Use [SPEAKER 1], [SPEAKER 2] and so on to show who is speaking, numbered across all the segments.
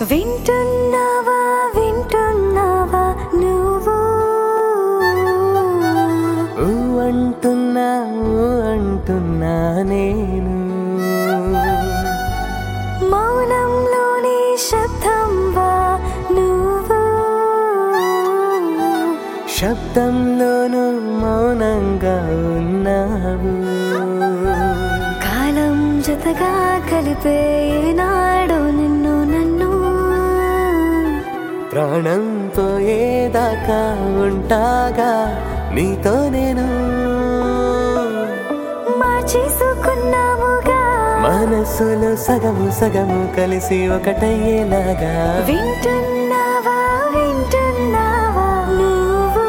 [SPEAKER 1] వింటున్నావా వింటున్నావా నువ్వు
[SPEAKER 2] ఊ అంటున్నా ఊ అంటున్నా నేను
[SPEAKER 1] మౌనంలోని శబ్దంవా నువ్వు
[SPEAKER 2] శబ్దంలోనూ మౌనంగా ఉన్నావు
[SPEAKER 1] కాలం జతగా కలిపే నాడు నిన్ను నన్ను
[SPEAKER 2] ప్రాణం పోయేదాకా ఉంటాగా నీతో నేను
[SPEAKER 1] మార్చేసుకున్నాముగా
[SPEAKER 2] మనసులో సగము సగము కలిసి ఒకటయ్యేలాగా
[SPEAKER 1] వింటున్నావా వింటున్నావా నువ్వు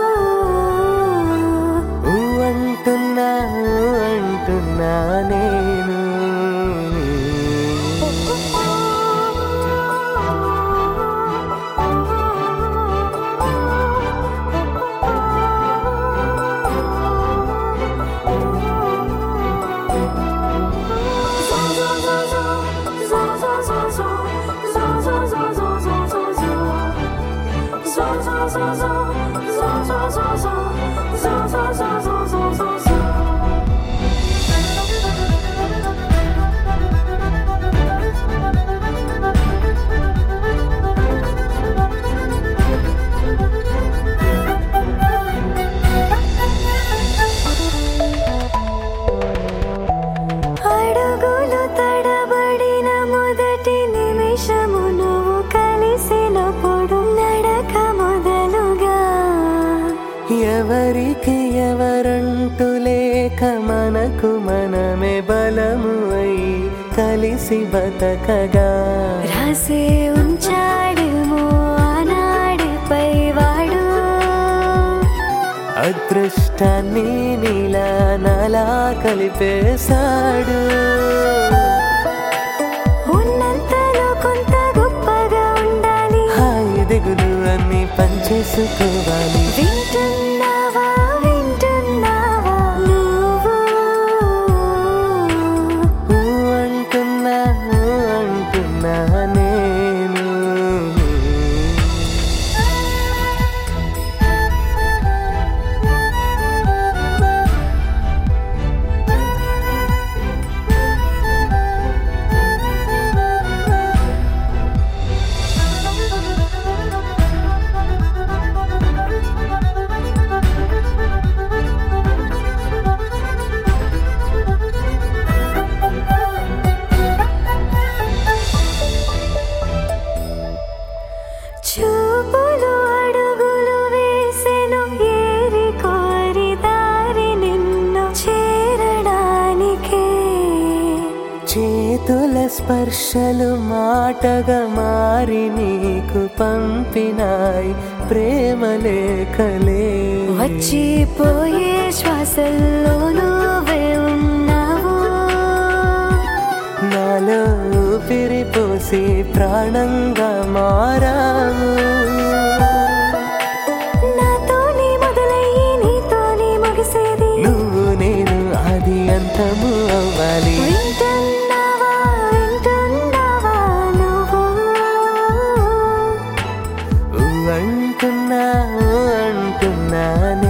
[SPEAKER 2] ఊ అంటున్నా ఊ అంటున్నా నేను
[SPEAKER 1] అడుగులు తడబడిన మొదటి నిమిషము నువ్వు కలిసినప్పుడు నడక మొదలుగా
[SPEAKER 2] ఎవరికి ఎవరంటూ లేక మనకు మనమే బలము అయి కలిసి బతకగా
[SPEAKER 1] రాసే ఉంచాడేమో ఆనాడిపై వాడు
[SPEAKER 2] అదృష్టాన్ని నీలా నాలా కలిపేశాడు
[SPEAKER 1] ఉన్నంతలో కొంత గొప్పగా ఉండాలి
[SPEAKER 2] హాయి దిగులు అన్ని పంచేసుకోవాలి
[SPEAKER 1] వింటున్నావా వింటున్నావా నువ్వు
[SPEAKER 2] ఊ అంటున్నా ఊ అంటున్నా నేను
[SPEAKER 1] చూపులు అడుగులు వేసెను ఏరి కోరి దారి నిన్ను చేరడానికే
[SPEAKER 2] చేతుల స్పర్శలు మాటగా మారి నీకు పంపినాయి ప్రేమ లేఖలే
[SPEAKER 1] వచ్చిపోయే శ్వాసల్లో నువ్వే ఉన్నావు
[SPEAKER 2] నాలో ఊపిరి పోసి ప్రాణంగా మారావు
[SPEAKER 1] నాతోని మొదలయ్యి నీతోని ముగిసేది
[SPEAKER 2] నువ్వు నేను అది అంతము అవ్వాలి
[SPEAKER 1] వింటున్నావా వింటున్నావా నువ్వు
[SPEAKER 2] ఊ అంటున్నా ఊ అంటున్నా